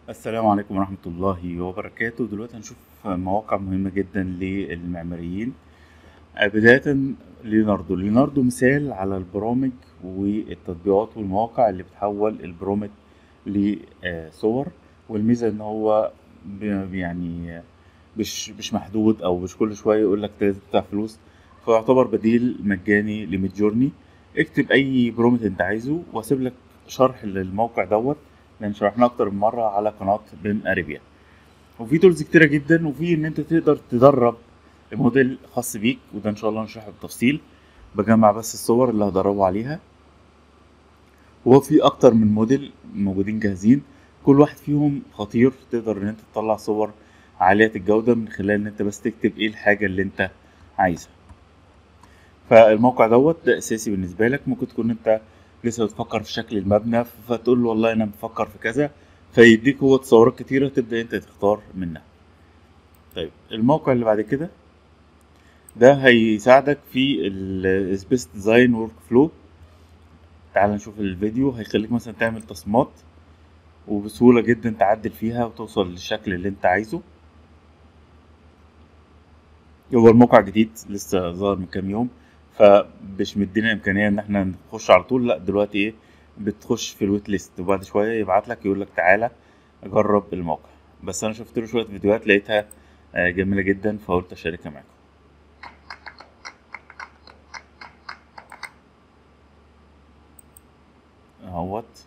السلام عليكم ورحمة الله وبركاته دلوقتي هنشوف مواقع مهمة جدا للمعماريين آه، بداية ليوناردو ليوناردو مثال على البرامج والتطبيقات والمواقع اللي بتحول البرومت لصور والميزة ان هو ب- يعني مش مش محدود او مش كل شوية يقول لك لازم تدفع فلوس فيعتبر بديل مجاني لميدجورني اكتب اي برومت انت عايزه واسيب لك شرح للموقع دوت لان شرحناه اكتر من مره على قناه بيم اريبيا وفي تولز كتيره جدا وفي ان انت تقدر تدرب موديل خاص بيك وده ان شاء الله نشرحه بالتفصيل بجمع بس الصور اللي هدربه عليها وهو في اكتر من موديل موجودين جاهزين كل واحد فيهم خطير تقدر ان انت تطلع صور عالية الجودة من خلال ان انت بس تكتب ايه الحاجة اللي انت عايزها فالموقع دوت ده اساسي بالنسبة لك ممكن تكون انت لسه بتفكر في شكل المبنى فتقول له والله انا بفكر في كذا فيديك هو تصورات كتيرة تبدأ انت تختار منها طيب الموقع اللي بعد كده ده هيساعدك في السبيس ديزاين ورك فلو تعال نشوف الفيديو هيخليك مثلا تعمل تصميمات وبسهولة جدا تعدل فيها وتوصل للشكل اللي انت عايزه هو الموقع جديد لسه ظهر من كام يوم فمش مدينا امكانيه ان احنا نخش على طول لا دلوقتي ايه بتخش في الويت ليست وبعد شويه يبعت لك يقول لك تعالى جرب الموقع بس انا شفت له شويه فيديوهات لقيتها آه، جميله جدا فقلت اشاركها معاكم اهوت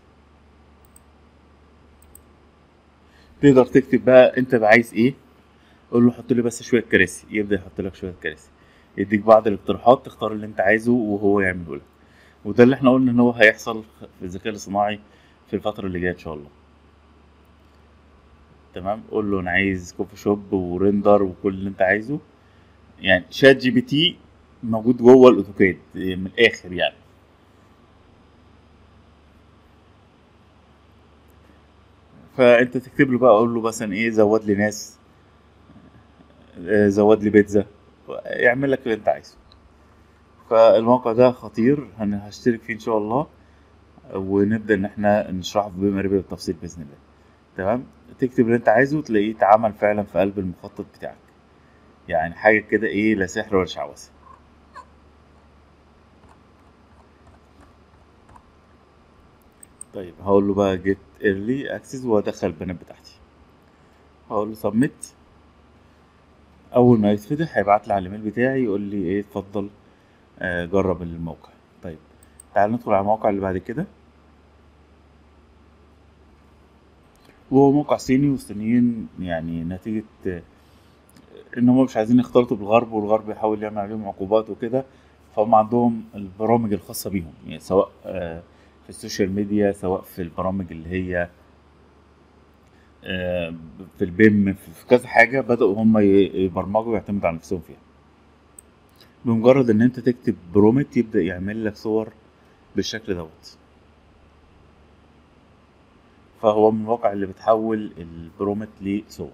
تقدر تكتب بقى انت بقى عايز ايه قول له حط لي بس شويه كراسي يبدا يحط لك شويه كراسي يديك بعض الاقتراحات تختار اللي انت عايزه وهو يعمله لك وده اللي احنا قلنا ان هو هيحصل في الذكاء الصناعي في الفتره اللي جايه ان شاء الله تمام قول له انا عايز كوفي شوب وريندر وكل اللي انت عايزه يعني شات جي بي تي موجود جوه الاوتوكاد من الاخر يعني فانت تكتب له بقى اقول له مثلا ايه زود لي ناس آه، زود لي بيتزا يعمل لك اللي انت عايزه فالموقع ده خطير انا هشترك فيه ان شاء الله ونبدا ان احنا نشرحه في بما ربي بالتفصيل باذن الله تمام تكتب اللي انت عايزه تلاقيه اتعمل فعلا في قلب المخطط بتاعك يعني حاجه كده ايه لا سحر ولا شعوذه طيب هقول له بقى جيت ايرلي اكسس وادخل البيانات بتاعتي هقول له سبميت اول ما يتفتح هيبعت لي على الايميل بتاعي يقول لي ايه اتفضل آه، جرب الموقع طيب تعال ندخل على الموقع اللي بعد كده وهو موقع صيني والصينيين يعني نتيجة آه، ان هم مش عايزين يختلطوا بالغرب والغرب يحاول يعمل عليهم عقوبات وكده فهم عندهم البرامج الخاصة بيهم يعني سواء آه، في السوشيال ميديا سواء في البرامج اللي هي آه، في البيم في كذا حاجة بدأوا هم ي- يبرمجوا ويعتمدوا على نفسهم فيها بمجرد ان انت تكتب برومت يبدأ يعمل لك صور بالشكل دوت فهو من الواقع اللي بتحول البرومت لصور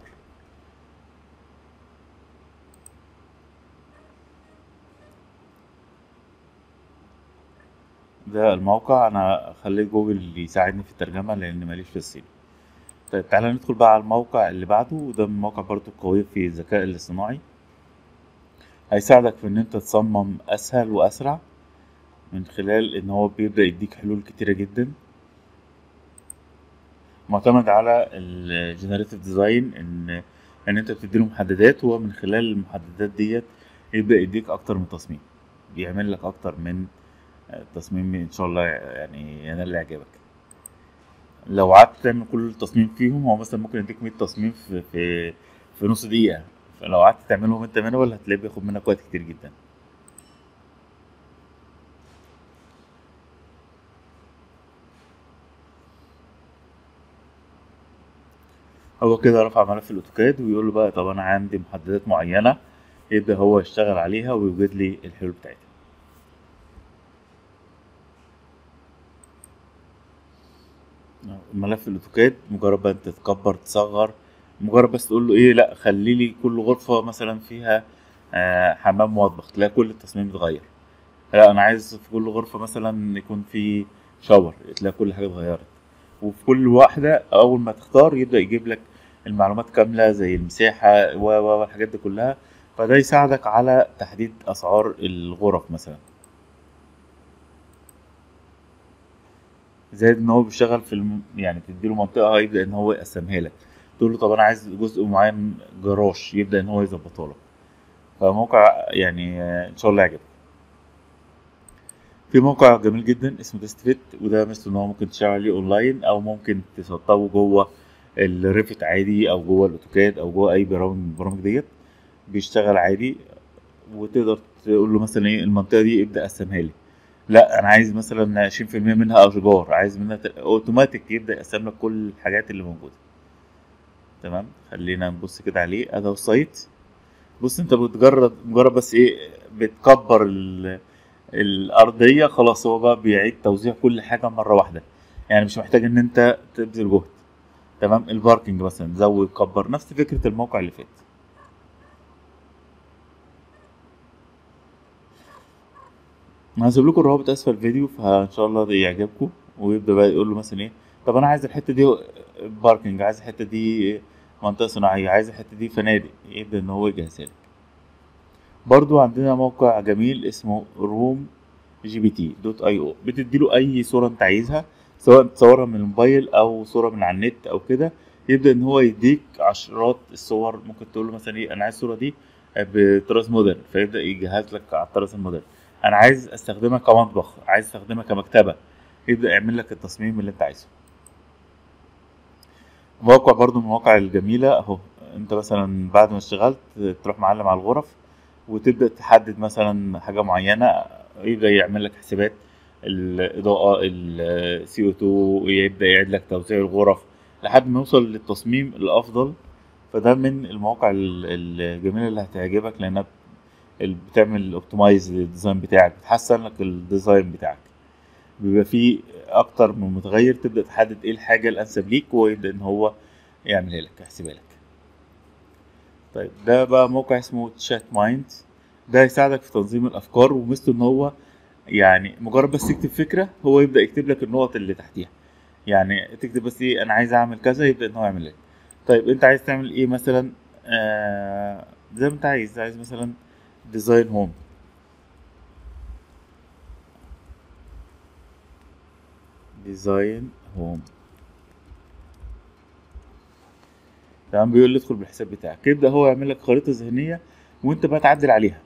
ده الموقع انا خليت جوجل يساعدني في الترجمة لان ماليش في الصين طيب تعالى ندخل بقى على الموقع اللي بعده وده من المواقع برضو قوية في الذكاء الاصطناعي هيساعدك في ان انت تصمم اسهل واسرع من خلال ان هو بيبدأ يديك حلول كتيرة جدا معتمد على الجنريتيف ديزاين ان ان انت بتديله محددات وهو من خلال المحددات ديت يبدأ يديك اكتر من تصميم بيعمل لك اكتر من آه، تصميم ان شاء الله يعني ينال اعجابك لو قعدت تعمل كل تصميم فيهم هو مثلا ممكن يديك 100 تصميم في في في نص دقيقة فلو قعدت تعملهم انت مانوال هتلاقيه بياخد منك وقت كتير جدا هو كده رفع ملف الاوتوكاد ويقول له بقى طب انا عندي محددات معينة يبدأ هو يشتغل عليها ويوجد لي الحلول بتاعتها ملف الاوتوكاد مجرد بقى انت تكبر تصغر مجرد بس تقول له ايه لا خلي لي كل غرفة مثلا فيها آه حمام ومطبخ تلاقي كل التصميم اتغير لا انا عايز في كل غرفة مثلا يكون في شاور تلاقي كل حاجة اتغيرت وفي كل واحدة أول ما تختار يبدأ يجيب لك المعلومات كاملة زي المساحة و و والحاجات دي كلها فده يساعدك على تحديد أسعار الغرف مثلا زائد ان هو بيشتغل في الم... يعني تديله منطقة يبدأ ان هو يقسمها لك تقول له طب انا عايز جزء معين جراج يبدأ ان هو يظبطها لك فموقع يعني آه، ان شاء الله يعجبك في موقع جميل جدا اسمه تيست فيت وده مثل ان هو ممكن تشتغل عليه اونلاين او ممكن تسطبه جوه الريفت عادي او جوه الاوتوكاد او جوه اي برامج من البرامج ديت بيشتغل عادي وتقدر تقول له مثلا ايه المنطقه دي ابدا قسمها لي لا انا عايز مثلا 20% منها اشجار عايز منها ت- اوتوماتيك يبدا يقسم لك كل الحاجات اللي موجوده تمام خلينا نبص كده عليه ادي هو السايت بص انت بتجرد مجرد بس ايه بتكبر ال... الارضيه خلاص هو بقى بيعيد توزيع كل حاجه مره واحده يعني مش محتاج ان انت تبذل جهد تمام الباركينج مثلا زود كبر نفس فكره الموقع اللي فات انا هسيب لكم الروابط اسفل الفيديو فان شاء الله ده يعجبكم ويبدا بقى يقول له مثلا ايه طب انا عايز الحته دي باركينج عايز الحته دي منطقه صناعيه عايز الحته دي فنادق يبدا ان هو يجهزها لك برضو عندنا موقع جميل اسمه روم جي بي تي دوت اي او بتديله اي صوره انت عايزها سواء تصورها من الموبايل او صوره من على النت او كده يبدا ان هو يديك عشرات الصور ممكن تقول له مثلا ايه انا عايز الصوره دي بطراز مودرن فيبدا يجهز لك على الطراز المودرن انا عايز استخدمها كمطبخ عايز استخدمها كمكتبه يبدا يعمل لك التصميم اللي انت عايزه موقع برضو من المواقع الجميله اهو انت مثلا بعد ما اشتغلت تروح معلم على الغرف وتبدا تحدد مثلا حاجه معينه يبدا يعمل لك حسابات الاضاءه السي او 2 يبدا يعيد لك توزيع الغرف لحد ما يوصل للتصميم الافضل فده من المواقع ال- الجميله اللي هتعجبك لانها ال- بتعمل اوبتمايز للديزاين بتاعك بتحسن لك الديزاين بتاعك بيبقى فيه اكتر من متغير تبدا تحدد ايه الحاجه الانسب ليك وهو يبدا ان هو يعملها لك يحسبها لك طيب ده بقى موقع اسمه تشات مايند ده يساعدك في تنظيم الافكار ومثله ان هو يعني مجرد بس تكتب فكره هو يبدا يكتب لك النقط اللي تحتيها يعني تكتب بس ايه انا عايز اعمل كذا يبدا ان هو يعمل لك طيب انت عايز تعمل ايه مثلا آه زي ما انت عايز عايز مثلا ديزاين هوم ديزاين هوم تمام بيقول لي ادخل بالحساب بتاعك يبدا هو يعمل لك خريطه ذهنيه وانت بقى تعدل عليها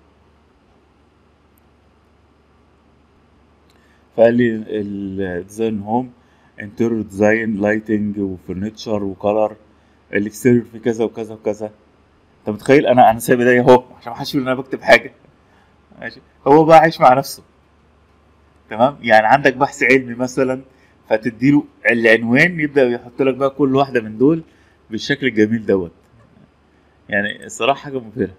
فقال لي الديزاين هوم انتيريور ديزاين لايتنج وفرنتشر وكلر الاكستيريور في كذا وكذا وكذا انت متخيل انا انا سايب ايديا اهو عشان ما حدش يقول ان انا بكتب حاجه ماشي هو بقى عايش مع نفسه تمام يعني عندك بحث علمي مثلا فتديله العنوان يبدا يحط لك بقى كل واحده من دول بالشكل الجميل دوت يعني الصراحه حاجه مبهره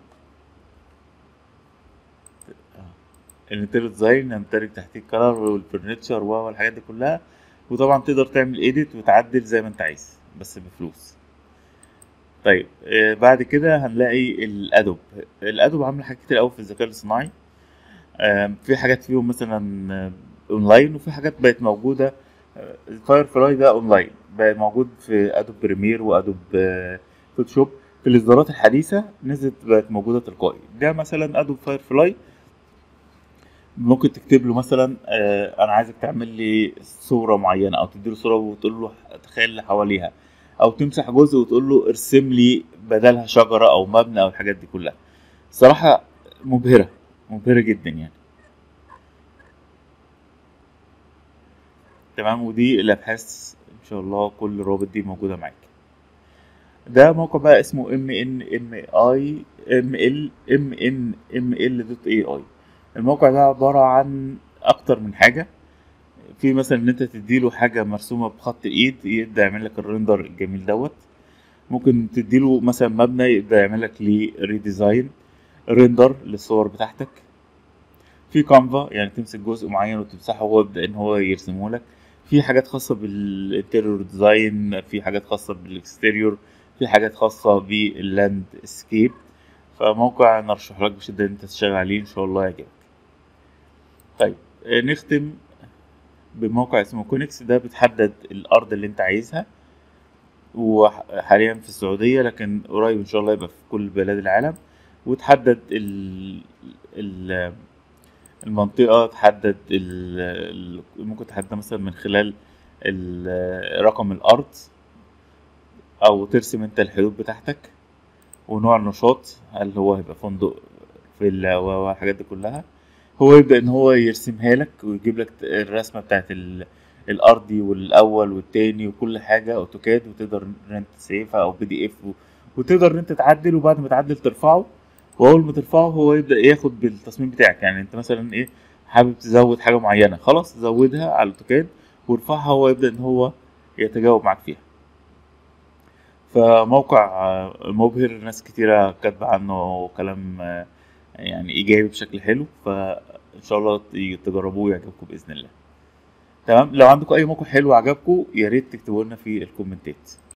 الانتيريور ديزاين يندرج تحتيه الكلر والفرنتشر والحاجات دي كلها وطبعا تقدر تعمل ايديت وتعدل زي ما انت عايز بس بفلوس طيب آه، بعد كده هنلاقي الادوب الادوب عامل حاجات كتير قوي في الذكاء الاصطناعي آم، في حاجات فيهم مثلا آه، اونلاين وفي حاجات بقت موجوده الفاير فلاي ده اونلاين بقى موجود في ادوب بريمير وادوب آه، فوتوشوب في الاصدارات الحديثه نزلت بقت موجوده تلقائي ده مثلا ادوب فاير فلاي ممكن تكتب له مثلا آه، انا عايزك تعمل لي صوره معينه او تديله صوره وتقول له تخيل اللي حواليها او تمسح جزء وتقول له ارسم لي بدلها شجره او مبنى او الحاجات دي كلها صراحه مبهره مبهره جدا يعني تمام ودي الابحاث ان شاء الله كل الروابط دي موجوده معاك ده موقع بقى اسمه ام ان ام اي ام ال ام ان ام ال دوت اي اي الموقع ده عباره عن اكتر من حاجه في مثلا ان انت تديله حاجه مرسومه بخط الايد يبدا يعمل لك الريندر الجميل دوت ممكن تديله مثلا مبنى يبدا يعمل لك ليه ريديزاين ريندر للصور بتاعتك في كانفا يعني تمسك جزء معين وتمسحه هو يبدا ان هو يرسمه لك في حاجات خاصه بالانتيريور ديزاين في حاجات خاصه بالاكستيريور في حاجات خاصه باللاند سكيب فموقع نرشح لك بشده ان انت تشتغل عليه ان شاء الله يعجبك طيب آه، نختم بموقع اسمه كونكس ده بتحدد الارض اللي انت عايزها وحاليا في السعودية لكن قريب ان شاء الله يبقى في كل بلاد العالم وتحدد ال ال المنطقة تحدد ال ال- ممكن تحددها مثلا من خلال ال- رقم الأرض أو ترسم أنت الحدود بتاعتك ونوع النشاط هل هو هيبقى فندق فيلا و- والحاجات دي كلها هو يبدأ إن هو يرسمها لك ويجيب لك الرسمة بتاعت ال- الأرضي والأول والتاني وكل حاجة أوتوكاد وتقدر إن أنت تسيفها أو بي دي إف وتقدر إن أنت تعدل وبعد ما تعدل ترفعه وأول ما ترفعه هو يبدأ ياخد بالتصميم بتاعك يعني أنت مثلا إيه حابب تزود حاجة معينة خلاص زودها على الأوتوكاد وارفعها هو يبدأ إن هو يتجاوب معاك فيها فموقع آه، مبهر ناس كتيرة كاتبة عنه كلام آه، يعني إيجابي بشكل حلو فإن شاء الله ت- تجربوه ويعجبكم بإذن الله تمام لو عندكم أي موقع حلو عجبكم يا ريت تكتبوا لنا في الكومنتات